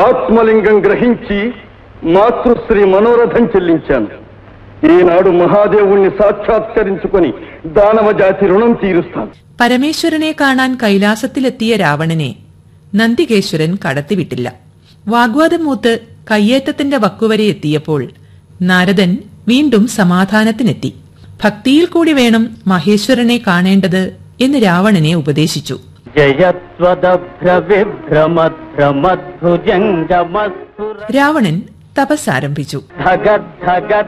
ఆత్మలింగం గ్రహించి మాతృశ్రీ మనోరథం చెల్లించాను ఈనాడు మహాదేవుణ్ణి సాక్షాత్కరించుకొని దానవ జాతి రుణం తీరుస్తాను പരമേശ്വരനെ കാണാൻ കൈലാസത്തിലെത്തിയ രാവണനെ നന്ദികേശ്വരൻ കടത്തിവിട്ടില്ല വാഗ്വാദം മൂത്ത് കയ്യേറ്റത്തിന്റെ വക്കുവരെ എത്തിയപ്പോൾ നാരദൻ വീണ്ടും സമാധാനത്തിനെത്തി ഭക്തിയിൽ കൂടി വേണം മഹേശ്വരനെ കാണേണ്ടത് എന്ന് രാവണനെ ഉപദേശിച്ചു ജയത്വദഭ്രവിഭ്രമഭ്രമദ്ഭുജംഗമസ്ഫുര രാവണൻ തപസ്സാരംഭിച്ചു ധഗ ധഗ